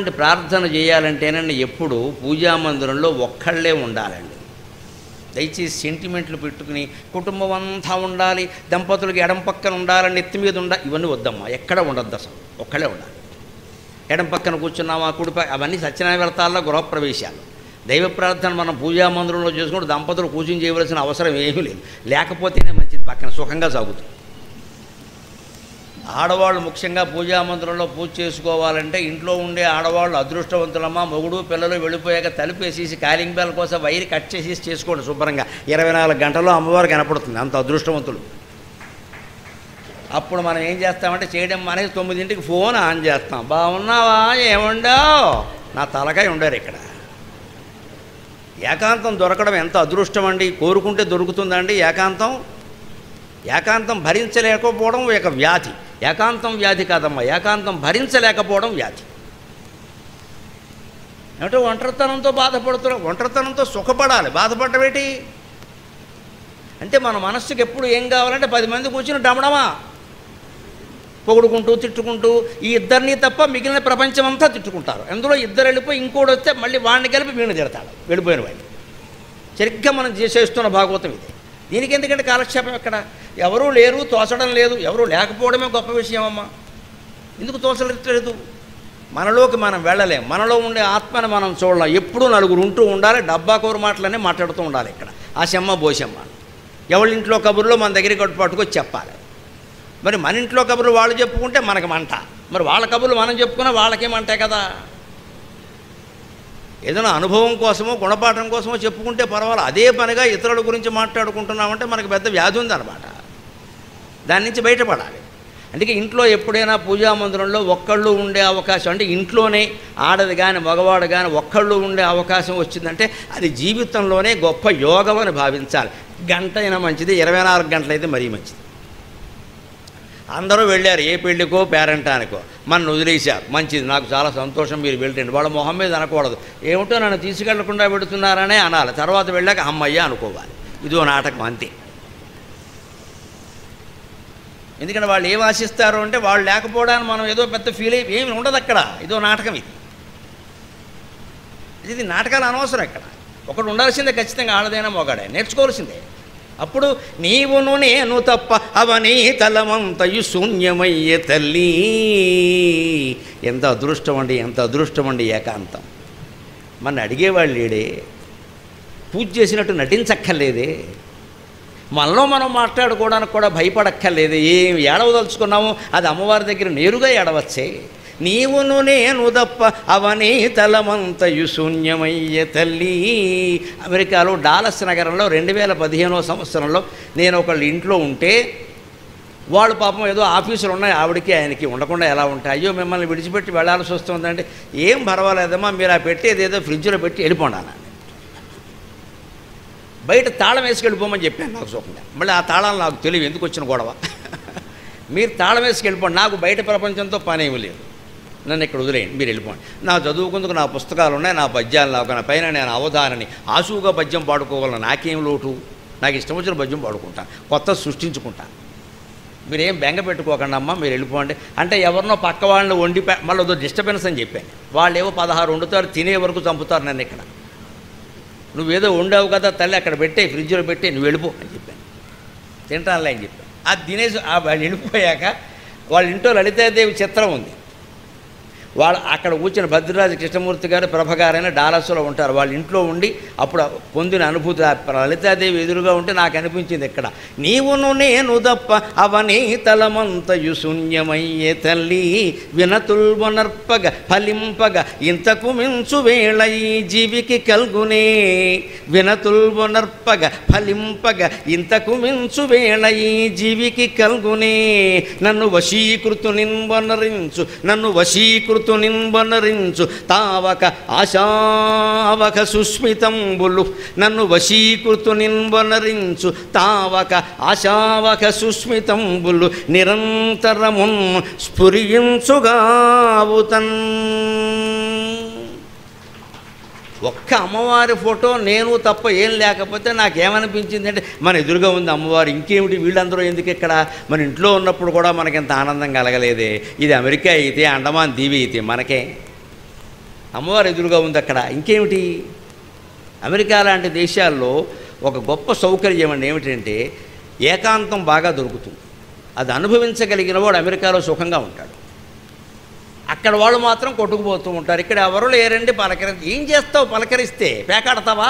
ఇటువంటి ప్రార్థన చేయాలంటేనండి ఎప్పుడు పూజా మందిరంలో ఒక్కళ్ళే ఉండాలండి దయచేసి సెంటిమెంట్లు పెట్టుకుని కుటుంబం అంతా ఉండాలి దంపతులకి ఎడం పక్కన ఉండాలని ఎత్తి మీద ఉండాలి ఇవన్నీ వద్దమ్మా ఎక్కడ ఉండద్దు అసలు ఒక్కళ్ళే ఉండాలి ఎడం పక్కన కూర్చున్నామా కుడి పక్క అవన్నీ సత్యనారాయణ వ్రతాల్లో గృహప్రవేశాలు దైవ ప్రార్థన మనం పూజా మందిరంలో చేసుకుంటూ దంపతులు కూర్చుని చేయవలసిన అవసరం ఏమీ లేదు లేకపోతేనే మంచిది పక్కన సుఖంగా సాగుతుంది ఆడవాళ్ళు ముఖ్యంగా పూజా మందిరంలో పూజ చేసుకోవాలంటే ఇంట్లో ఉండే ఆడవాళ్ళు అదృష్టవంతులమ్మ మొగుడు పిల్లలు వెళ్ళిపోయాక తలుపేసేసి కాలింగ్ బెల్ కోసం వైర్ కట్ చేసేసి చేసుకోండి శుభ్రంగా ఇరవై నాలుగు గంటల్లో అమ్మవారు కనపడుతుంది అంత అదృష్టవంతులు అప్పుడు మనం ఏం చేస్తామంటే చేయడం మానేసి తొమ్మిదింటికి ఫోన్ ఆన్ చేస్తాం బాగున్నావా ఏముండావు నా తలకాయ ఉండారు ఇక్కడ ఏకాంతం దొరకడం ఎంత అదృష్టం అండి కోరుకుంటే దొరుకుతుందండి ఏకాంతం ఏకాంతం భరించలేకపోవడం ఒక వ్యాధి ఏకాంతం వ్యాధి కాదమ్మా ఏకాంతం భరించలేకపోవడం వ్యాధి ఏమిటో ఒంటరితనంతో బాధపడుతున్నాం ఒంటరితనంతో సుఖపడాలి బాధపడమేటి అంటే మన మనస్సుకి ఎప్పుడు ఏం కావాలంటే పది మంది కూర్చుని డమడమా పొగుడుకుంటూ తిట్టుకుంటూ ఈ ఇద్దరిని తప్ప మిగిలిన ప్రపంచం అంతా తిట్టుకుంటారు అందులో ఇద్దరు వెళ్ళిపోయి ఇంకోటి వస్తే మళ్ళీ వాడిని కలిపి వీడిని తిడతాడు వెళ్ళిపోయిన వాడిని సరిగ్గా మనం చేసేస్తున్న భాగవతం ఇది దీనికి ఎందుకంటే కాలక్షేపం ఎక్కడ ఎవరూ లేరు తోచడం లేదు ఎవరూ లేకపోవడమే గొప్ప విషయం అమ్మా ఎందుకు తోచలేదు మనలోకి మనం వెళ్ళలేం మనలో ఉండే ఆత్మని మనం చూడలేం ఎప్పుడూ నలుగురు ఉంటూ ఉండాలి డబ్బా కూర మాటలనే మాట్లాడుతూ ఉండాలి ఇక్కడ ఆ సెమ్మ బోసెమ్మ ఎవరి ఇంట్లో కబుర్లో మన దగ్గరికి పట్టుకొచ్చి చెప్పాలి మరి మన ఇంట్లో కబుర్లు వాళ్ళు చెప్పుకుంటే మనకి మంట మరి వాళ్ళ కబుర్లు మనం చెప్పుకున్నా వాళ్ళకేమంటే కదా ఏదైనా అనుభవం కోసమో గుణపాఠం కోసమో చెప్పుకుంటే పర్వాలేదు అదే పనిగా ఇతరుల గురించి మాట్లాడుకుంటున్నామంటే మనకు పెద్ద వ్యాధి ఉందన్నమాట దాని నుంచి బయటపడాలి అందుకే ఇంట్లో ఎప్పుడైనా పూజా మందిరంలో ఒక్కళ్ళు ఉండే అవకాశం అంటే ఇంట్లోనే ఆడది కానీ మగవాడు కానీ ఒక్కళ్ళు ఉండే అవకాశం వచ్చిందంటే అది జీవితంలోనే గొప్ప యోగం అని భావించాలి గంట అయినా మంచిది ఇరవై నాలుగు గంటలైతే మరీ మంచిది అందరూ వెళ్ళారు ఏ పెళ్ళికో పేరెంటానికో మన వదిలేశారు మంచిది నాకు చాలా సంతోషం మీరు వెళ్ళండి వాళ్ళ మొహం మీద అనకూడదు ఏమిటో నన్ను తీసుకెళ్లకుండా పెడుతున్నారనే అనాలి తర్వాత వెళ్ళాక అమ్మయ్య అనుకోవాలి ఇదో నాటకం అంతే ఎందుకంటే వాళ్ళు ఏం ఆశిస్తారు అంటే వాళ్ళు లేకపోవడానికి మనం ఏదో పెద్ద ఫీల్ అయ్యి ఏమి ఉండదు అక్కడ ఇదో నాటకం ఇది ఇది నాటకాలు అనవసరం ఇక్కడ ఒకడు ఉండాల్సిందే ఖచ్చితంగా ఆడదైనా మొగాడే నేర్చుకోవాల్సిందే అప్పుడు నీవును నేను తప్ప అవనీ తలమంతయు శూన్యమయ్యే తల్లి ఎంత అదృష్టం అండి ఎంత అదృష్టం అండి ఏకాంతం మన అడిగేవాళ్ళు లేడే పూజ చేసినట్టు నటించక్కర్లేదే మనలో మనం మాట్లాడుకోవడానికి కూడా భయపడక్కర్లేదు ఏం ఏడవదలుచుకున్నామో అది అమ్మవారి దగ్గర నేరుగా ఏడవచ్చే నీవును నేను తప్ప అవనీ తలమంతయు శూన్యమయ్యే తల్లి అమెరికాలో డాలస్ నగరంలో రెండు వేల పదిహేనవ సంవత్సరంలో నేను ఒకళ్ళ ఇంట్లో ఉంటే వాళ్ళు పాపం ఏదో ఆఫీసులు ఉన్నాయి ఆవిడకి ఆయనకి ఉండకుండా ఎలా ఉంటాయి అయ్యో మిమ్మల్ని విడిచిపెట్టి వెళ్ళాల్సి వస్తుందంటే ఏం పర్వాలేదమ్మా మీరు ఆ పెట్టేది ఏదో ఫ్రిడ్జ్లో పెట్టి వెళ్ళిపోండి అన్నాను బయట తాళం వేసుకెళ్ళిపోమని చెప్పాను నాకు సుఖంగా మళ్ళీ ఆ తాళాలు నాకు తెలియదు ఎందుకు వచ్చిన గొడవ మీరు తాళం వేసుకెళ్ళిపోండి నాకు బయట ప్రపంచంతో పని ఏమీ లేదు నన్ను ఇక్కడ వదిలేయండి మీరు వెళ్ళిపోండి నా చదువుకుందుకు నా పుస్తకాలు ఉన్నాయి నా పద్యాలు నాకు నా పైన నేను అవధానని ఆశువుగా పద్యం పాడుకోగలను నాకేం లోటు నాకు ఇష్టం వచ్చిన పద్యం పాడుకుంటాను కొత్త సృష్టించుకుంటాను మీరేం బెంగ పెట్టుకోకండి అమ్మ మీరు వెళ్ళిపోండి అంటే ఎవరినో పక్క వాళ్ళని వండి పె- మళ్ళీ వద్దు డిస్టర్బెన్స్ అని చెప్పాను వాళ్ళు ఏవో పదహారు వండుతారు తినే వరకు చంపుతారు నన్ను ఇక్కడ నువ్వేదో వండావు కదా తల్లి అక్కడ పెట్టే ఫ్రిడ్జ్లో పెట్టే నువ్వు వెళ్ళిపో అని చెప్పాను తింటానులే అని చెప్పాను అది తినేసి ఆ వాళ్ళు వెళ్ళిపోయాక వాళ్ళ ఇంట్లో లలితాదేవి చిత్రం ఉంది వాళ్ళు అక్కడ కూర్చున్న భద్రరాజు కృష్ణమూర్తి గారు ప్రభ గారైన డాలస్లో ఉంటారు వాళ్ళ ఇంట్లో ఉండి అప్పుడు పొందిన అనుభూతి ఆ లలితాదేవి ఎదురుగా ఉంటే నాకు అనిపించింది ఇక్కడ నీవును నేను తప్ప అవని తలమంతయు శూన్యమయ్యే తల్లి వినతుల్వనర్పగ ఫలింపగ ఇంతకు మించు వేళ ఈ జీవికి కల్గునే వినతుల్వనర్పగ ఫలింపగ ఇంతకు మించు వేళ ఈ జీవికి కల్గునే నన్ను వశీకృతు నిన్వనరించు నన్ను వశీకృతు నిన్వనరించు తావక ఆశావక సుస్మితంబులు నన్ను వశీకృతు నిన్వనరించు తావక ఆశావక సుస్మితంబులు నిరంతరమున్ స్ఫురించుగావుతన్ ఒక్క అమ్మవారి ఫోటో నేను తప్ప ఏం లేకపోతే నాకేమనిపించింది అంటే మన ఎదురుగా ఉంది అమ్మవారు ఇంకేమిటి వీళ్ళందరూ ఎందుకు ఇక్కడ మన ఇంట్లో ఉన్నప్పుడు కూడా మనకి ఇంత ఆనందం కలగలేదే ఇది అమెరికా అయితే అండమాన్ దీవి అయితే మనకే అమ్మవారు ఎదురుగా ఉంది అక్కడ ఇంకేమిటి అమెరికా లాంటి దేశాల్లో ఒక గొప్ప సౌకర్యం అండి ఏమిటంటే ఏకాంతం బాగా దొరుకుతుంది అది అనుభవించగలిగిన వాడు అమెరికాలో సుఖంగా ఉంటాడు అక్కడ వాళ్ళు మాత్రం కొట్టుకుపోతూ ఉంటారు ఇక్కడ ఎవరు లేరండి పలకరి ఏం చేస్తావు పలకరిస్తే పేకాడతావా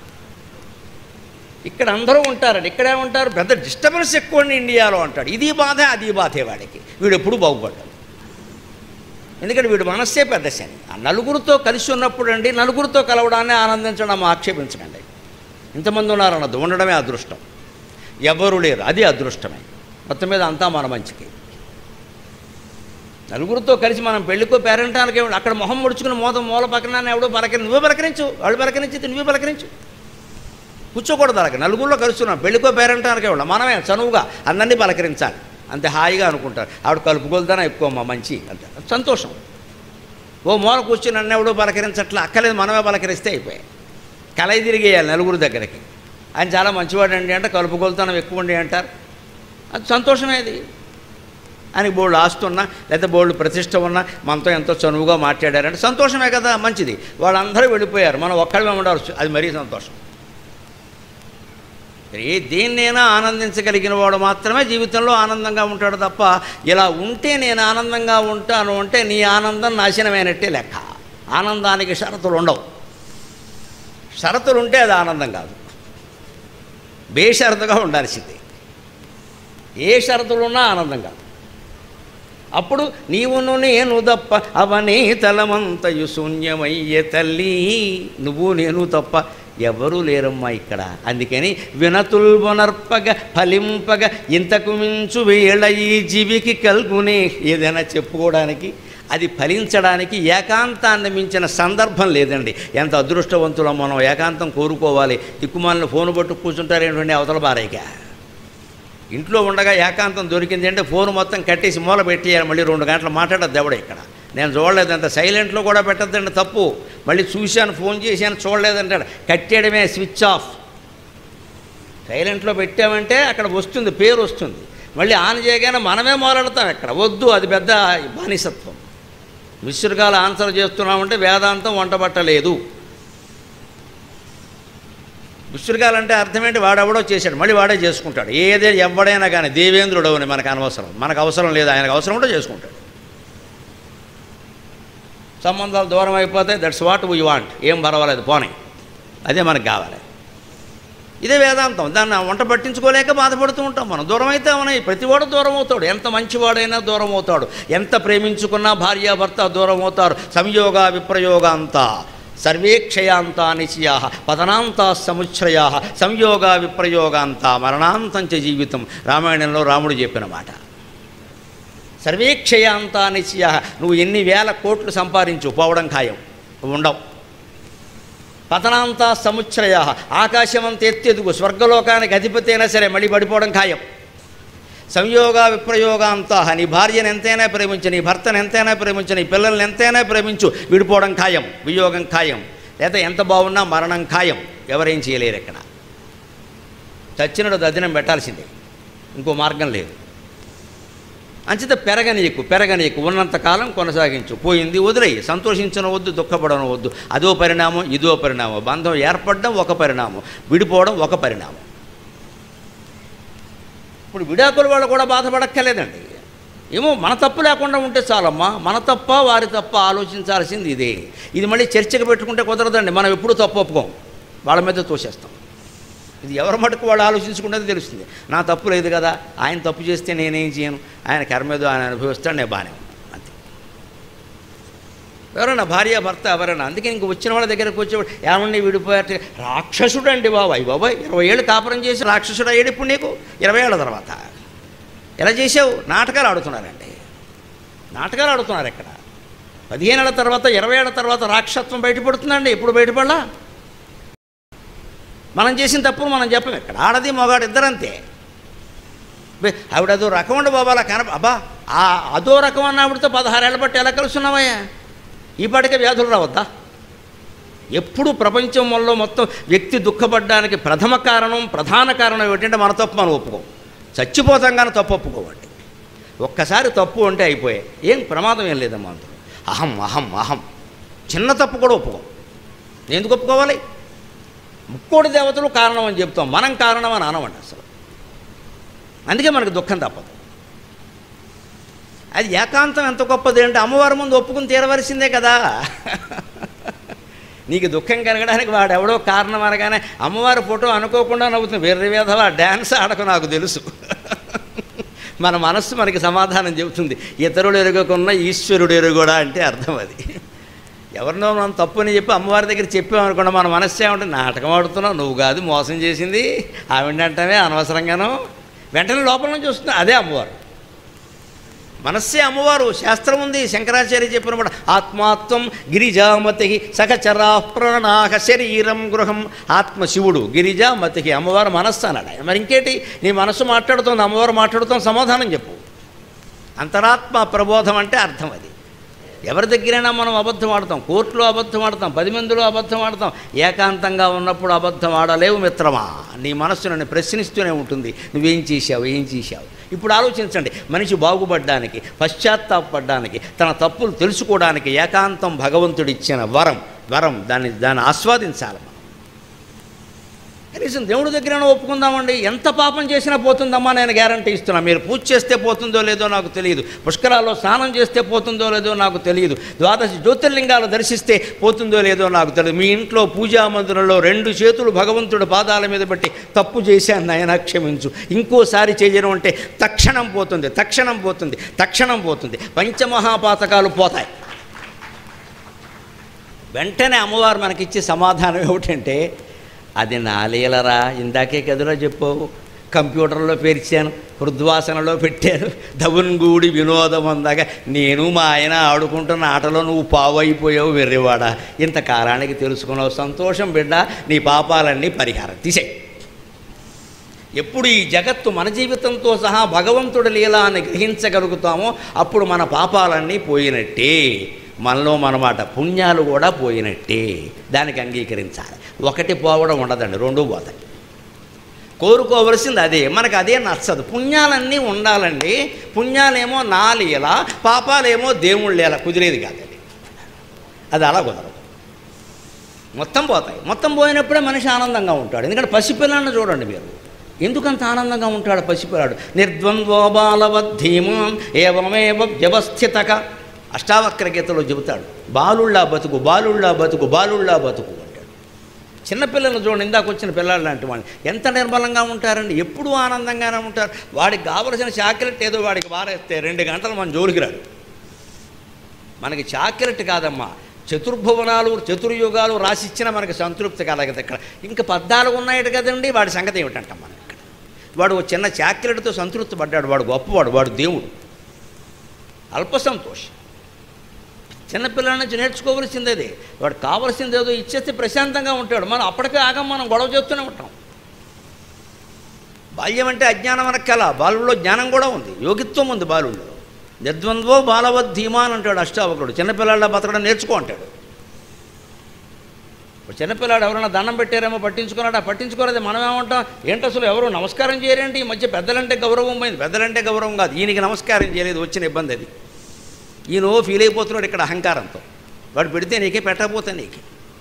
ఇక్కడ అందరూ ఉంటారండి ఇక్కడే ఉంటారు పెద్ద డిస్టర్బెన్స్ ఎక్కువ అండి ఇండియాలో అంటాడు ఇది బాధ అది బాధే వాడికి వీడు ఎప్పుడు బాగుపడ్డాడు ఎందుకంటే వీడు మనస్సే పెద్ద శని ఆ నలుగురితో కలిసి ఉన్నప్పుడు అండి నలుగురితో కలవడాన్ని ఆనందించడం ఆక్షేపించకండి ఇంతమంది ఉన్నారన్నది ఉండడమే అదృష్టం ఎవరు లేరు అది అదృష్టమే మొత్తం మీద అంతా మన మంచికి నలుగురితో కలిసి మనం పెళ్ళికో పేరెంటానికి అక్కడ మొహం ముడుచుకుని మోత మూల పక్కన ఎవడో పలకరి నువ్వే పలకరించు వాళ్ళు పలకరించి నువ్వే పలకరించు కూర్చోకూడదు అలాగ నలుగురిలో కలుస్తున్నాం పెళ్ళికో పేరెంటానికి ఇవ్వండి మనమే చనువుగా అందరినీ పలకరించాలి అంతే హాయిగా అనుకుంటారు ఆవిడ కలుపుకొలుతానా ఎక్కువ మా మంచి అంటారు సంతోషం ఓ మూల కూర్చుని నన్ను ఎవడో పలకరించట్లా అక్కలేదు మనమే పలకరిస్తే అయిపోయాయి కలయి తిరిగేయాలి నలుగురు దగ్గరికి ఆయన చాలా మంచివాడు అండి అంటే కలుపుకొలుతానం ఎక్కువ ఉండి అంటారు అది సంతోషమే అది ఆయనకి బోల్డ్ ఆస్తి ఉన్నా లేదా బోల్డ్ ప్రతిష్ట ఉన్నా మనతో ఎంతో చనువుగా మాట్లాడారంటే సంతోషమే కదా మంచిది వాళ్ళందరూ వెళ్ళిపోయారు మనం ఒక్కడమే ఉండాల్సి అది మరీ సంతోషం ఏ దేన్నైనా ఆనందించగలిగిన వాడు మాత్రమే జీవితంలో ఆనందంగా ఉంటాడు తప్ప ఇలా ఉంటే నేను ఆనందంగా ఉంటాను అంటే నీ ఆనందం నాశనమైనట్టే లెక్క ఆనందానికి షరతులు ఉండవు షరతులు ఉంటే అది ఆనందం కాదు బేషరతుగా ఉండాల్సిందే ఏ షరతులున్నా ఆనందం కాదు అప్పుడు నీవును నేను తప్ప అవనే తలమంతయు శూన్యమయ్యే తల్లి నువ్వు నేను తప్ప ఎవరూ లేరమ్మా ఇక్కడ అందుకని వినతుల్ వనర్పగ ఫలింపగ ఇంతకు మించు వేళ ఈ జీవికి కల్గునే ఏదైనా చెప్పుకోవడానికి అది ఫలించడానికి ఏకాంతాన్ని మించిన సందర్భం లేదండి ఎంత అదృష్టవంతులం మనం ఏకాంతం కోరుకోవాలి దిక్కుమాలను ఫోన్ పట్టు కూర్చుంటారేంటండి అవతల బారైక ఇంట్లో ఉండగా ఏకాంతం దొరికింది అంటే ఫోన్ మొత్తం కట్టేసి మూల పెట్టేయాలి మళ్ళీ రెండు గంటలు మాట్లాడద్దు ఎవడ ఇక్కడ నేను చూడలేదు అంత సైలెంట్లో కూడా పెట్టద్దండి తప్పు మళ్ళీ చూశాను ఫోన్ చేశాను చూడలేదంటాడు కట్టేయడమే స్విచ్ ఆఫ్ సైలెంట్లో పెట్టామంటే అక్కడ వస్తుంది పేరు వస్తుంది మళ్ళీ ఆన్ చేయగానే మనమే మొదలెడతాం ఇక్కడ వద్దు అది పెద్ద బానిసత్వం విసురుగాలు ఆన్సర్ చేస్తున్నామంటే వేదాంతం వంటబట్టలేదు విసురుగాలంటే అర్థమేంటి వాడెవడో చేశాడు మళ్ళీ వాడే చేసుకుంటాడు ఏదే ఎవడైనా కానీ దేవేంద్రుడు అని మనకు అనవసరం మనకు అవసరం లేదు ఆయనకు అవసరం ఉంటే చేసుకుంటాడు సంబంధాలు దూరం అయిపోతే దట్స్ వాట్ వీ వాంట్ ఏం పర్వాలేదు పోనీ అదే మనకు కావాలి ఇదే వేదాంతం దాన్ని వంట పట్టించుకోలేక బాధపడుతూ ఉంటాం మనం దూరం అయితే ఉన్నాయి ప్రతివాడు దూరం అవుతాడు ఎంత మంచివాడైనా దూరం అవుతాడు ఎంత ప్రేమించుకున్నా భార్యాభర్త దూరం అవుతారు సంయోగ విప్రయోగ అంతా సర్వే క్షయాంతా నిశయా పతనాంతా సముచ్ఛ్రయా సంయోగ విప్రయోగాంత మరణాంతం చ జీవితం రామాయణంలో రాముడు చెప్పిన మాట సర్వే క్షయాంతా నిశయ నువ్వు ఎన్ని వేల కోట్లు సంపాదించు పోవడం ఖాయం నువ్వు ఉండవు పతనాంతా సముచ్ఛ్రయ ఆకాశమంత ఎత్తెదుగు స్వర్గలోకానికి అధిపతి అయినా సరే మళ్ళీ పడిపోవడం ఖాయం సంయోగ విప్రయోగాంతా నీ భార్యను ఎంతైనా ప్రేమించు నీ భర్తను ఎంతైనా ప్రేమించు నీ పిల్లల్ని ఎంతైనా ప్రేమించు విడిపోవడం ఖాయం వియోగం ఖాయం లేదా ఎంత బాగున్నా మరణం ఖాయం ఎవరేం చేయలేరు ఇక్కడ చచ్చినడు దదినం పెట్టాల్సిందే ఇంకో మార్గం లేదు అంచేత పెరగనీయకు పెరగనీయకు ఉన్నంతకాలం కొనసాగించు పోయింది వదిలేయి సంతోషించడం వద్దు దుఃఖపడడం వద్దు అదో పరిణామం ఇదో పరిణామం బంధం ఏర్పడడం ఒక పరిణామం విడిపోవడం ఒక పరిణామం ఇప్పుడు విడాకుల వాళ్ళు కూడా బాధపడక్కర్లేదండి ఏమో మన తప్పు లేకుండా ఉంటే చాలమ్మా మన తప్ప వారి తప్ప ఆలోచించాల్సింది ఇదే ఇది మళ్ళీ చర్చకు పెట్టుకుంటే కుదరదండి మనం ఎప్పుడూ తప్పు ఒప్పుకోం వాళ్ళ మీద తోసేస్తాం ఇది ఎవరి మటుకు వాళ్ళు ఆలోచించుకుంటే తెలుస్తుంది నా తప్పు లేదు కదా ఆయన తప్పు చేస్తే నేనేం చేయను ఆయన కర్మేదో ఆయన అనుభవిస్తాడు నేను బాగానే ఉన్నాను అంతే ఎవరైనా భార్య భర్త ఎవరైనా అందుకే ఇంక వచ్చిన వాళ్ళ దగ్గరకు వచ్చేవాడు ఏమన్నా విడిపోయారు రాక్షసుడు అండి బాబాయ్ బాబాయ్ ఇరవై ఏళ్ళు కాపురం చేసి రాక్షసుడు అయ్యాడు ఇప్పుడు నీకు ఇరవై ఏళ్ళ తర్వాత ఎలా చేసావు నాటకాలు ఆడుతున్నారండి నాటకాలు ఆడుతున్నారు ఇక్కడ పదిహేను ఏళ్ళ తర్వాత ఇరవై ఏళ్ళ తర్వాత రాక్షసత్వం బయటపడుతుందండి ఇప్పుడు బయటపడలా మనం చేసిన తప్పును మనం చెప్పం ఇక్కడ ఆడది మగాడు ఇద్దరంతే బే, ఆవిడ అదో రకం ఉండి బాబా అలా కనప అబ్బా ఆ అదో రకం అన్న ఆవిడతో పదహారేళ్ళ బట్టి ఎలా కలుస్తున్నావయ్యా ఈ పాటికే వ్యాధులు రావద్దా ఎప్పుడు ప్రపంచంలో మొత్తం వ్యక్తి దుఃఖపడడానికి ప్రథమ కారణం ప్రధాన కారణం ఏమిటంటే మన తప్పు మనం ఒప్పుకోం చచ్చిపోతాం కానీ తప్పు ఒప్పుకోవండి ఒక్కసారి తప్పు అంటే అయిపోయాయి ఏం ప్రమాదం ఏం లేదమ్మా అందులో అహం అహం అహం చిన్న తప్పు కూడా ఒప్పుకోం ఎందుకు ఒప్పుకోవాలి ముక్కోటి దేవతలు కారణం అని చెప్తాం మనం కారణం అని అనమండి అసలు అందుకే మనకు దుఃఖం తప్పదు అది ఏకాంతం ఎంత గొప్పది అంటే అమ్మవారి ముందు ఒప్పుకుని తీరవలసిందే కదా నీకు దుఃఖం కలగడానికి వాడు ఎవడో కారణం అనగానే అమ్మవారి ఫోటో అనుకోకుండా నవ్వుతుంది వేరే వేధవా డ్యాన్స్ ఆడకు నాకు తెలుసు మన మనస్సు మనకి సమాధానం చెబుతుంది ఇతరులు ఎరుగకున్న ఈశ్వరుడు ఎరుగుడా అంటే అర్థం అది ఎవరినో మనం తప్పుని చెప్పి అమ్మవారి దగ్గర చెప్పామనుకోండి మన మనస్సు ఏమంటే నాటకం ఆడుతున్నావు నువ్వు కాదు మోసం చేసింది ఆవిడంటమే అనవసరంగాను వెంటనే లోపల నుంచి వస్తుంది అదే అమ్మవారు మనస్సే అమ్మవారు శాస్త్రం ఉంది శంకరాచార్య చెప్పినమాట ఆత్మాత్వం గిరిజామతి సహచరా ప్రాణాహ శరీరం గృహం ఆత్మ శివుడు గిరిజామతికి అమ్మవారు మనస్సు అన్నాడు ఆయన మరి ఇంకేటి నీ మనస్సు మాట్లాడుతోంది అమ్మవారు మాట్లాడుతోంది సమాధానం చెప్పు అంతరాత్మ ప్రబోధం అంటే అర్థం అది ఎవరి దగ్గరైనా మనం అబద్ధం ఆడతాం కోర్టులో అబద్ధం ఆడతాం పది మందిలో అబద్ధం ఆడతాం ఏకాంతంగా ఉన్నప్పుడు అబద్ధం ఆడలేవు మిత్రమా నీ మనస్సు నన్ను ప్రశ్నిస్తూనే ఉంటుంది నువ్వేం చేశావు ఏం చేశావు ఇప్పుడు ఆలోచించండి మనిషి బాగుపడడానికి పశ్చాత్తాపడడానికి తన తప్పులు తెలుసుకోవడానికి ఏకాంతం భగవంతుడిచ్చిన వరం వరం దాన్ని దాన్ని ఆస్వాదించాలి మనం కనీసం దేవుడి దగ్గర ఒప్పుకుందామండి ఎంత పాపం చేసినా పోతుందమ్మా నేను గ్యారంటీ ఇస్తున్నా మీరు పూజ చేస్తే పోతుందో లేదో నాకు తెలియదు పుష్కరాల్లో స్నానం చేస్తే పోతుందో లేదో నాకు తెలియదు ద్వాదశి జ్యోతిర్లింగాలు దర్శిస్తే పోతుందో లేదో నాకు తెలియదు మీ ఇంట్లో పూజా మందిరంలో రెండు చేతులు భగవంతుడి పాదాల మీద పెట్టి తప్పు చేశాను నాయన క్షమించు ఇంకోసారి చేయడం అంటే తక్షణం పోతుంది తక్షణం పోతుంది తక్షణం పోతుంది పంచమహాపాతకాలు పోతాయి వెంటనే అమ్మవారు మనకిచ్చే సమాధానం ఏమిటంటే అది నా లీలరా ఇందాకే కదురా చెప్పావు కంప్యూటర్లో పేర్చాను హృద్వాసనలో పెట్టాను దవున్గూడి వినోదం అందాక నేను మా ఆయన ఆడుకుంటున్న ఆటలో నువ్వు పావు అయిపోయావు వెర్రివాడా ఇంత కాలానికి తెలుసుకున్నావు సంతోషం బిడ్డ నీ పాపాలన్నీ పరిహారం తీసేయి ఎప్పుడు ఈ జగత్తు మన జీవితంతో సహా భగవంతుడి లీల అని గ్రహించగలుగుతామో అప్పుడు మన పాపాలన్నీ పోయినట్టే మనలో మనమాట పుణ్యాలు కూడా పోయినట్టే దానికి అంగీకరించాలి ఒకటి పోవడం ఉండదండి రెండు పోతాయి కోరుకోవలసింది అదే మనకు అదే నచ్చదు పుణ్యాలన్నీ ఉండాలండి పుణ్యాలేమో నా లీల పాపాలేమో దేవుళ్ళ లీల కుదిరేది కాదు అది అది అలా కుదరదు మొత్తం పోతాయి మొత్తం పోయినప్పుడే మనిషి ఆనందంగా ఉంటాడు ఎందుకంటే పసిపిల్లాన్ని చూడండి మీరు ఎందుకంత ఆనందంగా ఉంటాడు పసిపిల్లాడు నిర్ద్వంద్వో బాలవద్ధీమాం ఏవమేవ వ్యవస్థితక అష్టావక్ర గీతలో చెబుతాడు బాలుళ్ళా బతుకు బాలుళ్ళా బతుకు బాలుళ్ళా బతుకు అంటాడు చిన్నపిల్లలు చూడండి ఇందాక వచ్చిన పిల్లలు లాంటి వాళ్ళు ఎంత నిర్మలంగా ఉంటారండి ఎప్పుడూ ఆనందంగానే ఉంటారు వాడికి కావలసిన చాక్లెట్ ఏదో వాడికి వారేస్తే రెండు గంటలు మన జోలికి రాడు మనకి చాక్లెట్ కాదమ్మా చతుర్భువనాలు చతుర్యుగాలు రాసిచ్చిన మనకి సంతృప్తి కలగదు ఇక్కడ ఇంకా పద్నాలుగు ఉన్నాయట కదండి వాడి సంగతి ఏమిటంటాం మనం ఇక్కడ వాడు ఓ చిన్న చాక్లెట్తో సంతృప్తి పడ్డాడు వాడు గొప్పవాడు వాడు దేవుడు అల్ప సంతోషం చిన్నపిల్లల నుంచి నేర్చుకోవలసింది అది వాడు కావలసింది ఏదో ఇచ్చేస్తే ప్రశాంతంగా ఉంటాడు మనం అప్పటికే ఆగం మనం గొడవ చేస్తూనే ఉంటాం బాల్యం అంటే అజ్ఞానం అనకు కల బాలుల్లో జ్ఞానం కూడా ఉంది యోగిత్వం ఉంది బాలుల్లో నిర్ద్వంద్వో బాలవద్ ధీమాన్ అంటాడు అష్టావకుడు చిన్నపిల్లాళ్ళ బతకడం నేర్చుకో అంటాడు ఇప్పుడు చిన్నపిల్లాడు ఎవరైనా దండం పెట్టారేమో పట్టించుకున్నాడా పట్టించుకోలేదు మనం ఏమంటాం ఏంటి అసలు ఎవరు నమస్కారం చేయరేంటి ఈ మధ్య పెద్దలంటే గౌరవం పోయింది పెద్దలంటే గౌరవం కాదు ఈయనకి నమస్కారం చేయలేదు వచ్చిన ఇబ్బంది అది ఈయన ఓ ఫీల్ అయిపోతున్నాడు ఇక్కడ అహంకారంతో వాడు పెడితే నీకే పెట్టకపోతే నీకే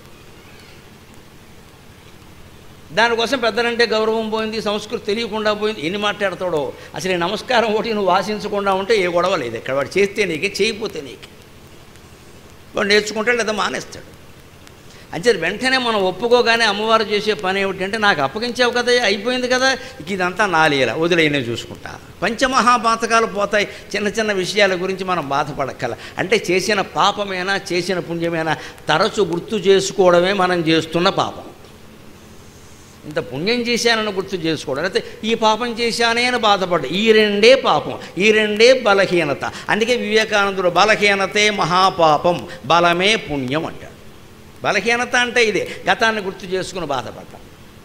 దానికోసం పెద్దలంటే గౌరవం పోయింది సంస్కృతి తెలియకుండా పోయింది ఎన్ని మాట్లాడతాడో అసలు ఈ నమస్కారం ఒకటి నువ్వు ఆశించకుండా ఉంటే ఏ గొడవ లేదు ఇక్కడ వాడు చేస్తే నీకే చేయకపోతే నీకే వాడు నేర్చుకుంటాడు లేదా మానేస్తాడు అంతే వెంటనే మనం ఒప్పుకోగానే అమ్మవారు చేసే పని ఏమిటంటే నాకు అప్పగించావు కదా అయిపోయింది కదా ఇక ఇదంతా నాలేల వదిలేనే చూసుకుంటా పంచమహాపాతకాలు పోతాయి చిన్న చిన్న విషయాల గురించి మనం బాధపడక్కల అంటే చేసిన పాపమేనా చేసిన పుణ్యమేనా తరచు గుర్తు చేసుకోవడమే మనం చేస్తున్న పాపం ఇంత పుణ్యం చేశానని గుర్తు చేసుకోవడం అయితే ఈ పాపం చేశానే అని బాధపడ్డా ఈ రెండే పాపం ఈ రెండే బలహీనత అందుకే వివేకానందుడు బలహీనతే మహాపాపం బలమే పుణ్యం అంటాడు బలహీనత అంటే ఇదే గతాన్ని గుర్తు చేసుకుని బాధపడ్డాం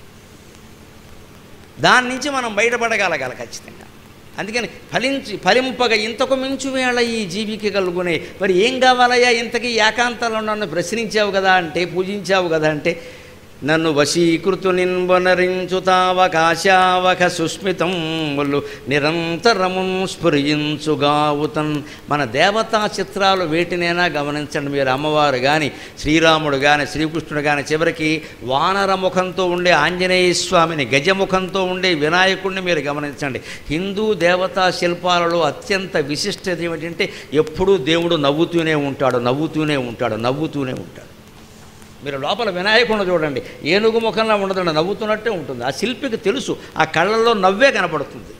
దాని నుంచి మనం బయటపడగలగాలి ఖచ్చితంగా అందుకని ఫలించి ఫలింపగా ఇంతకు మించు వేళ ఈ జీవికి కలుగునే మరి ఏం కావాలయ్యా ఇంతకీ ఏకాంతంలో నన్ను ప్రశ్నించావు కదా అంటే పూజించావు కదా అంటే నన్ను వశీకృతు నిన్వనరించుతావకాశావక సుస్మితములు నిరంతరమున్ స్ఫురించుగావుతన్ మన దేవతా చిత్రాలు వేటినైనా గమనించండి మీరు అమ్మవారు కానీ శ్రీరాముడు కానీ శ్రీకృష్ణుడు కానీ చివరికి వానర ముఖంతో ఉండే ఆంజనేయ స్వామిని గజముఖంతో ఉండే వినాయకుడిని మీరు గమనించండి హిందూ దేవతా శిల్పాలలో అత్యంత విశిష్టత ఏమిటంటే ఎప్పుడూ దేవుడు నవ్వుతూనే ఉంటాడు నవ్వుతూనే ఉంటాడు నవ్వుతూనే ఉంటాడు మీరు లోపల వినాయకుడిని చూడండి ఏనుగు ముఖంలో ఉండదండి నవ్వుతున్నట్టే ఉంటుంది ఆ శిల్పికి తెలుసు ఆ కళ్ళల్లో నవ్వే కనపడుతుంది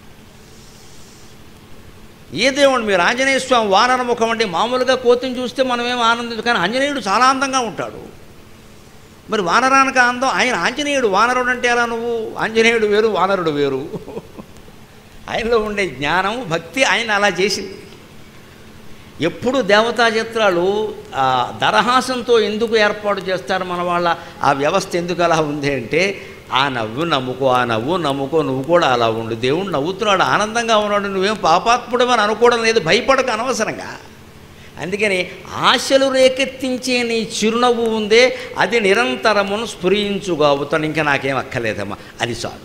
ఏ దేవుడు మీరు ఆంజనేయ స్వామి వానర ముఖం అంటే మామూలుగా కోతిని చూస్తే మనమేం ఆనందించు కానీ ఆంజనేయుడు చాలా అందంగా ఉంటాడు మరి వానరానికి అందం ఆయన ఆంజనేయుడు వానరుడు అంటే ఎలా నువ్వు ఆంజనేయుడు వేరు వానరుడు వేరు ఆయనలో ఉండే జ్ఞానం భక్తి ఆయన అలా చేసింది ఎప్పుడు దేవతా చిత్రాలు ఆ, దరహాసంతో ఎందుకు ఏర్పాటు చేస్తారు మన వాళ్ళ ఆ వ్యవస్థ ఎందుకు అలా ఉంది అంటే ఆ నవ్వు నమ్ముకో ఆ నవ్వు నమ్ముకో నువ్వు కూడా అలా ఉండు దేవుడు నవ్వుతున్నాడు ఆనందంగా ఉన్నాడు నువ్వేం పాపాత్ముడమని అనుకోవడం లేదు భయపడక అనవసరంగా అందుకని ఆశలు రేకెత్తించే నీ చిరునవ్వు ఉందే అది నిరంతరమును స్ఫురించుగావుతాను ఇంకా నాకేం అక్కర్లేదమ్మా అది చాలు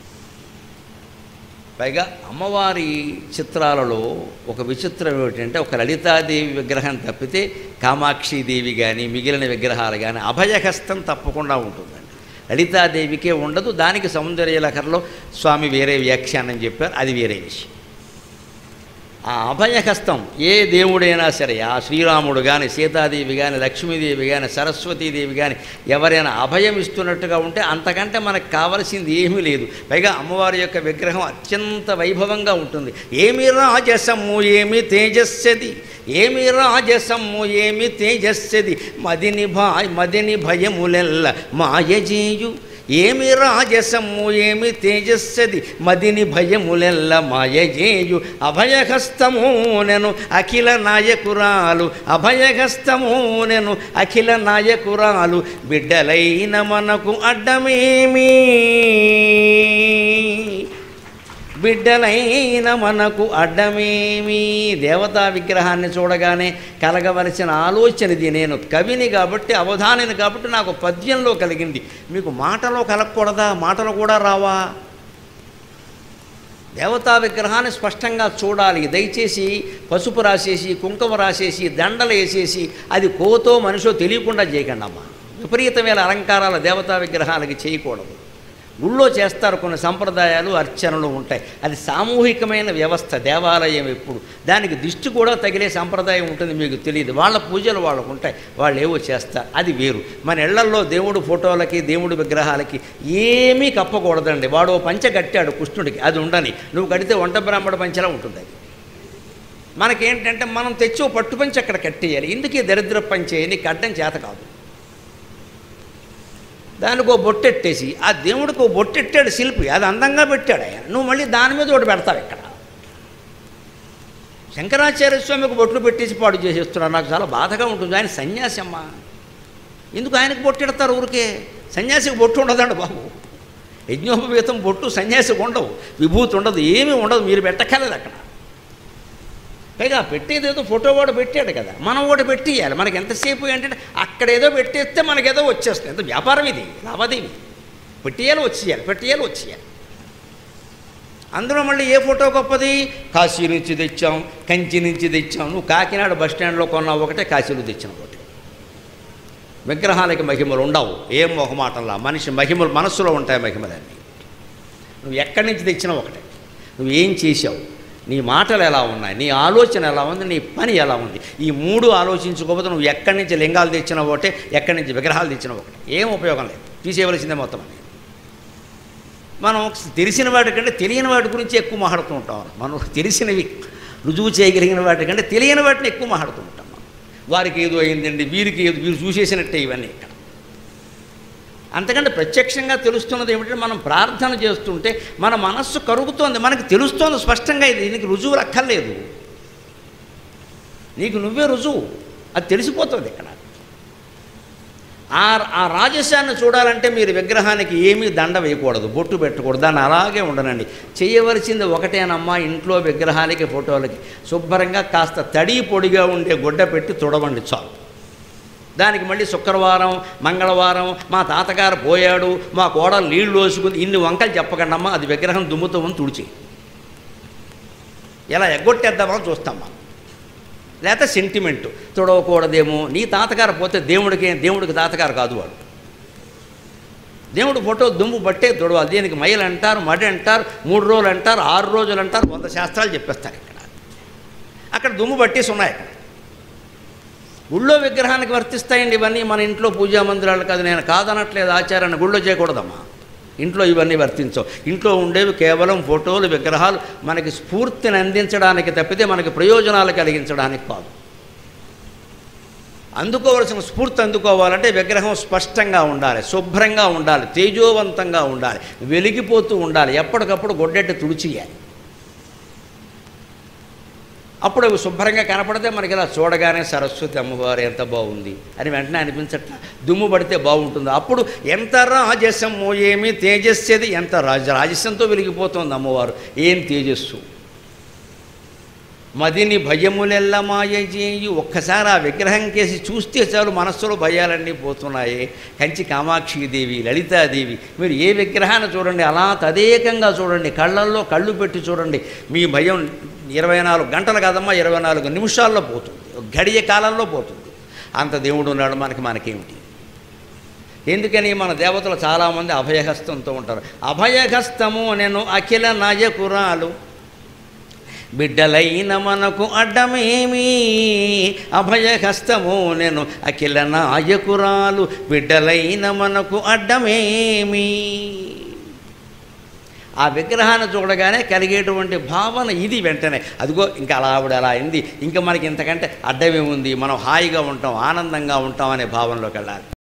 పైగా అమ్మవారి చిత్రాలలో ఒక విచిత్రం ఏమిటంటే ఒక లలితాదేవి విగ్రహం తప్పితే కామాక్షిదేవి కానీ మిగిలిన విగ్రహాలు కానీ అభయహస్తం తప్పకుండా ఉంటుందండి లలితాదేవికే ఉండదు దానికి సౌందర్యలహరిలో స్వామి వేరే వ్యాఖ్యానం చెప్పారు అది వేరే విషయం ఆ అభయహస్తం ఏ దేవుడైనా సరే ఆ శ్రీరాముడు కానీ సీతాదేవి కానీ లక్ష్మీదేవి కానీ సరస్వతీదేవి కానీ ఎవరైనా అభయం ఇస్తున్నట్టుగా ఉంటే అంతకంటే మనకు కావలసింది ఏమీ లేదు పైగా అమ్మవారి యొక్క విగ్రహం అత్యంత వైభవంగా ఉంటుంది ఏమి రాజసము ఏమి తేజస్సది ఏమి రాజసము ఏమి తేజస్సది మదిని భా మదిని భయములెల్ల మాయజేయు ఏమి రాజసము ఏమి తేజస్సది మదిని భయములెల్ల మాయజేయు అభయహస్తమూనెను అఖిల నాయకురాలు అభయహస్తమూనెను అఖిల నాయకురాలు బిడ్డలైన మనకు అడ్డమేమీ బిడ్డలైన మనకు అడ్డమేమి దేవతా విగ్రహాన్ని చూడగానే కలగవలసిన ఆలోచన ఇది నేను కవిని కాబట్టి అవధానిని కాబట్టి నాకు పద్యంలో కలిగింది మీకు మాటలో కలగకూడదా మాటలు కూడా రావా దేవతా విగ్రహాన్ని స్పష్టంగా చూడాలి దయచేసి పసుపు రాసేసి కుంకుమ రాసేసి దండలు వేసేసి అది కోతో మనిషో తెలియకుండా చేయకండి అమ్మా విపరీతమైన అలంకారాల దేవతా విగ్రహాలకి చేయకూడదు గుళ్ళో చేస్తారు కొన్ని సంప్రదాయాలు అర్చనలు ఉంటాయి అది సామూహికమైన వ్యవస్థ దేవాలయం ఎప్పుడు దానికి దిష్టి కూడా తగిలే సంప్రదాయం ఉంటుంది మీకు తెలియదు వాళ్ళ పూజలు వాళ్ళకు ఉంటాయి వాళ్ళు ఏవో చేస్తారు అది వేరు మన ఇళ్లల్లో దేవుడు ఫోటోలకి దేవుడి విగ్రహాలకి ఏమీ కప్పకూడదండి వాడు ఓ పంచ కట్టాడు కృష్ణుడికి అది ఉండని నువ్వు కడితే వంట బ్రాహ్మణ పంచలా ఉంటుంది అది మనకేంటంటే మనం తెచ్చి ఓ పట్టు పంచి అక్కడ కట్టేయాలి ఇందుకే దరిద్ర పంచే నీకు అడ్డం చేత కాదు దానికి ఓ బొట్టెట్టేసి ఆ దేవుడికి ఓ బొట్టెట్టాడు శిల్పి అది అందంగా పెట్టాడు ఆయన నువ్వు మళ్ళీ దాని మీద ఒకటి పెడతావు ఇక్కడ శంకరాచార్య స్వామికి బొట్లు పెట్టేసి పాడు చేసేస్తున్నాడు నాకు చాలా బాధగా ఉంటుంది ఆయన సన్యాసి అమ్మా ఎందుకు ఆయనకు బొట్టెడతారు ఊరికే సన్యాసికి బొట్టు ఉండదండి బాబు యజ్ఞోపవీతం బొట్టు సన్యాసికి ఉండవు విభూతి ఉండదు ఏమీ ఉండదు మీరు పెట్టక్కర్లేదు అక్కడ పైగా పెట్టేది ఏదో ఫోటో వాడు పెట్టాడు కదా మనం ఒకటి పెట్టేయాలి మనకి ఎంతసేపు ఏంటంటే అక్కడ ఏదో పెట్టేస్తే మనకేదో వచ్చేస్తుంది ఎంత వ్యాపారం ఇది లావాదేవీ పెట్టేయాలి వచ్చేయాలి పెట్టేయాలి వచ్చేయాలి అందులో మళ్ళీ ఏ ఫోటో గొప్పది కాశీ నుంచి తెచ్చాం కంచి నుంచి తెచ్చాం నువ్వు కాకినాడ బస్ స్టాండ్లో కొన్నావు ఒకటే కాశీలో తెచ్చిన ఒకటి విగ్రహాలకి మహిమలు ఉండవు ఏం మొహమాటంలా మనిషి మహిమలు మనస్సులో ఉంటాయి మహిమలన్నీ నువ్వు ఎక్కడి నుంచి తెచ్చినా ఒకటే నువ్వు ఏం చేసావు నీ మాటలు ఎలా ఉన్నాయి నీ ఆలోచన ఎలా ఉంది నీ పని ఎలా ఉంది ఈ మూడు ఆలోచించుకోకపోతే నువ్వు ఎక్కడి నుంచి లింగాలు తెచ్చినా ఒకటే ఎక్కడి నుంచి విగ్రహాలు తెచ్చినా ఒకటే ఏం ఉపయోగం లేదు తీసేయవలసిందే మొత్తం అని మనం తెలిసిన వాటికంటే తెలియని వాటి గురించి ఎక్కువ మాట్లాడుతూ ఉంటాం మనం తెలిసినవి రుజువు చేయగలిగిన వాటికంటే తెలియని వాటిని ఎక్కువ మాట్లాడుతూ ఉంటాం మనం వారికి ఏదో అయిందండి వీరికి ఏదో వీరు చూసేసినట్టే ఇవన్నీ ఇక్కడ అంతకంటే ప్రత్యక్షంగా తెలుస్తున్నది ఏమిటంటే మనం ప్రార్థన చేస్తుంటే మన మనస్సు కరుగుతోంది మనకు తెలుస్తోంది స్పష్టంగా ఇది నీకు రుజువులు అక్కర్లేదు నీకు నువ్వే రుజువు అది తెలిసిపోతుంది ఇక్కడ ఆ ఆ రాజస్యాన్ని చూడాలంటే మీరు విగ్రహానికి ఏమీ దండ వేయకూడదు బొట్టు పెట్టకూడదు దాన్ని అలాగే ఉండనండి చేయవలసింది ఒకటేనమ్మా ఇంట్లో విగ్రహాలకి ఫోటోలకి శుభ్రంగా కాస్త తడి పొడిగా ఉండే గుడ్డ పెట్టి తుడవండి చాలు దానికి మళ్ళీ శుక్రవారం మంగళవారం మా తాతగారు పోయాడు మా కోడలు నీళ్లు వేసుకుంది ఇన్ని వంకలు చెప్పకండి అమ్మా అది విగ్రహం దుమ్ముతో అని తుడిచి ఎలా ఎగ్గొట్టేద్దామని చూస్తామా లేకపోతే సెంటిమెంట్ తుడవకూడదేమో నీ తాతగారు పోతే దేవుడికి దేవుడికి తాతగారు కాదు వాడు దేవుడు ఫోటో దుమ్ము బట్టే తుడవాలి దీనికి మైలు అంటారు మడి అంటారు మూడు రోజులు అంటారు ఆరు రోజులు అంటారు వంద శాస్త్రాలు చెప్పేస్తారు ఇక్కడ అక్కడ దుమ్ము పట్టేసి ఉన్నాయి అక్కడ గుళ్ళో విగ్రహానికి వర్తిస్తాయండి ఇవన్నీ మన ఇంట్లో పూజా మందిరాలు కాదు నేను కాదనట్లేదు ఆచారాన్ని గుళ్ళో చేయకూడదమ్మా ఇంట్లో ఇవన్నీ వర్తించవు ఇంట్లో ఉండేవి కేవలం ఫోటోలు విగ్రహాలు మనకి స్ఫూర్తిని అందించడానికి తప్పితే మనకి ప్రయోజనాలు కలిగించడానికి కాదు అందుకోవలసిన స్ఫూర్తి అందుకోవాలంటే విగ్రహం స్పష్టంగా ఉండాలి శుభ్రంగా ఉండాలి తేజోవంతంగా ఉండాలి వెలిగిపోతూ ఉండాలి ఎప్పటికప్పుడు గొడ్డెట్టి తుడిచియాలి అప్పుడు అవి శుభ్రంగా కనపడితే మనకి ఇలా చూడగానే సరస్వతి అమ్మవారు ఎంత బాగుంది అని వెంటనే అనిపించట్ల దుమ్ము పడితే బాగుంటుంది అప్పుడు ఎంత రాజసము ఏమి తేజస్సేది ఎంత రాజ రాజస్యంతో వెలిగిపోతుంది అమ్మవారు ఏం తేజస్సు మదిని భయములెల్ల మాయ చేయి ఒక్కసారి ఆ విగ్రహం కేసి చూస్తే చాలు మనస్సులో భయాలన్నీ పోతున్నాయి కంచి కామాక్షిదేవి లలితాదేవి మీరు ఏ విగ్రహాన్ని చూడండి అలా తదేకంగా చూడండి కళ్ళల్లో కళ్ళు పెట్టి చూడండి మీ భయం ఇరవై నాలుగు గంటలు కాదమ్మా ఇరవై నాలుగు నిమిషాల్లో పోతుంది ఒక గడియ కాలంలో పోతుంది అంత దేవుడు ఉన్నాడు మనకి మనకేమిటి ఎందుకని మన దేవతలు చాలామంది అభయహస్తంతో ఉంటారు అభయహస్తము నేను అఖిల నాయకురాలు బిడ్డలైన మనకు అడ్డమేమి అభయహస్తము నేను అఖిల నాయకురాలు బిడ్డలైన మనకు అడ్డమేమి ఆ విగ్రహాన్ని చూడగానే కలిగేటువంటి భావన ఇది వెంటనే అదిగో ఇంకా అలా ఆవిడ అలా అయింది ఇంకా మనకి ఇంతకంటే అడ్డమేముంది మనం హాయిగా ఉంటాం ఆనందంగా ఉంటాం అనే భావనలోకి వెళ్ళాలి